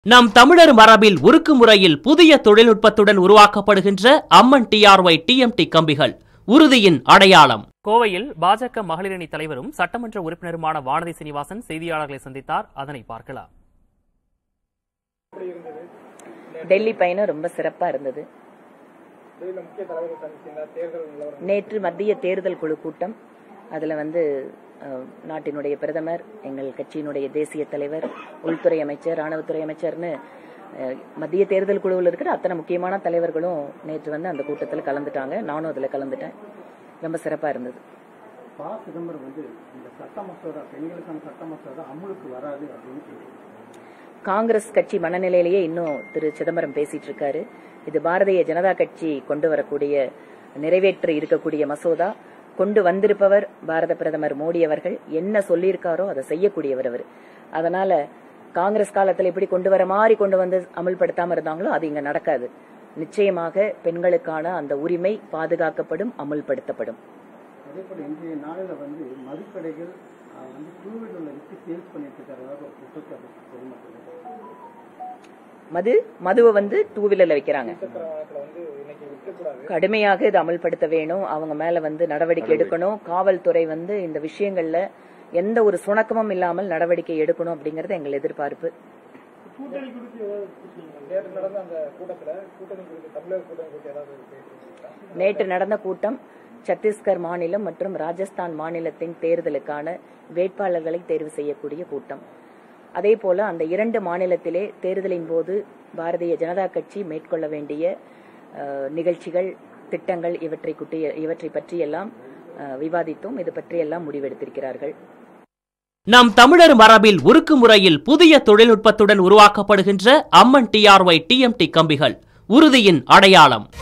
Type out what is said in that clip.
நம் தமிழர் மரபில் உருக்கு முறையில் புதிய தொழில்நுட்பத்துடன் உருவாக்கப்படுகின்ற அம்மன் டிஆர்ஒய் டிஎம்டி கம்பிகள் உறுதியின் அடையாளம் கோவையில் பாஜக மகளிரணி தலைவரும் சட்டமன்ற உறுப்பினருமான வானதி சீனிவாசன் செய்தியாளர்களை சந்தித்தார் அதனை பார்க்கலாம் டெல்லி பயணம் ரொம்ப சிறப்பா இருந்தது நேற்று மத்திய தேர்தல் குழு கூட்டம் அதுல வந்து அஹ், நாட்டினுடைய பிரதமர் எங்கள் கட்சியினுடைய தேசிய தலைவர் உள்துறை அமைச்சர் ராணுவத்துறை அமைச்சர்னு அஹ், மத்திய தேர்தல் குழுவில் இருக்கிற அத்தனை முக்கியமான தலைவர்களும் நேற்று வந்து அந்த கூட்டத்தில் கலந்துட்டாங்க நானும் அதுல கலந்துட்டேன் ரொம்ப சிறப்பா இருந்தது ப சிதம்பரம் வந்து இந்த சட்ட மசோதா பெண்களுக்கான சட்ட மசோதா அமலுக்கு வராது அப்படின்னு சொல்லி காங்கிரஸ் கட்சி மனநிலையிலேயே இன்னும் திரு சிதம்பரம் பேசிட்டு இருக்காரு இது பாரதிய ஜனதா கட்சி கொண்டு வரக்கூடிய நிறைவேற்ற இருக்கக்கூடிய மசோதா கொண்டு வந்திருப்பவர் பாரத பிரதமர் மோடி அவர்கள் என்ன சொல்லியிருக்காரோ அதை செய்யக்கூடியவர் அவர் அதனால காங்கிரஸ் காலத்துல எப்படி கொண்டு வர மாதிரி கொண்டு வந்து அமல்படுத்தாம இருந்தாங்களோ அது இங்க நடக்காது நிச்சயமாக பெண்களுக்கான அந்த உரிமை பாதுகாக்கப்படும் அமுல்படுத்தப்படும் அதே போல இன்றைய நாளில் வந்து மதுக்கடைகள் அஹ், வந்து டூ வீலர்ல விட்டு சேல்ஸ் பண்ணிட்டு இருக்கிறதாக ஒரு குற்றச்சாட்டு பொதுமக்கள் மது மதுவை வந்து டூ வீலர்ல வைக்கிறாங்க கடுமையாக இது அமல்படுத்த வேணும் அவங்க மேல வந்து நடவடிக்கை எடுக்கணும் காவல்துறை வந்து இந்த விஷயங்கள்ல எந்த ஒரு சுணக்கமும் இல்லாமல் நடவடிக்கை எடுக்கணும் அப்படிங்கறது எங்கள் எதிர்பார்ப்பு நேற்று நடந்த கூட்டம் சத்தீஸ்கர் மாநிலம் மற்றும் ராஜஸ்தான் மாநிலத்தின் தேர்தலுக்கான வேட்பாளர்களை தேர்வு செய்யக்கூடிய கூட்டம் அதே போல அந்த இரண்டு மாநிலத்திலே தேர்தலின் போது பாரதிய ஜனதா கட்சி மேற்கொள்ள வேண்டிய அஹ், நிகழ்ச்சிகள் திட்டங்கள் இவற்றை குட்டி இவற்றை பற்றியெல்லாம் அஹ், விவாதித்தோம் இது பற்றியெல்லாம் முடிவெடுத்திருக்கிறார்கள் நம் தமிழர் மரபில் உருக்கு முறையில் புதிய தொழில்நுட்பத்துடன் உருவாக்கப்படுகின்ற அம்மன் டிஆர்ஒய் டிஎம்டி கம்பிகள் உறுதியின் அடையாளம்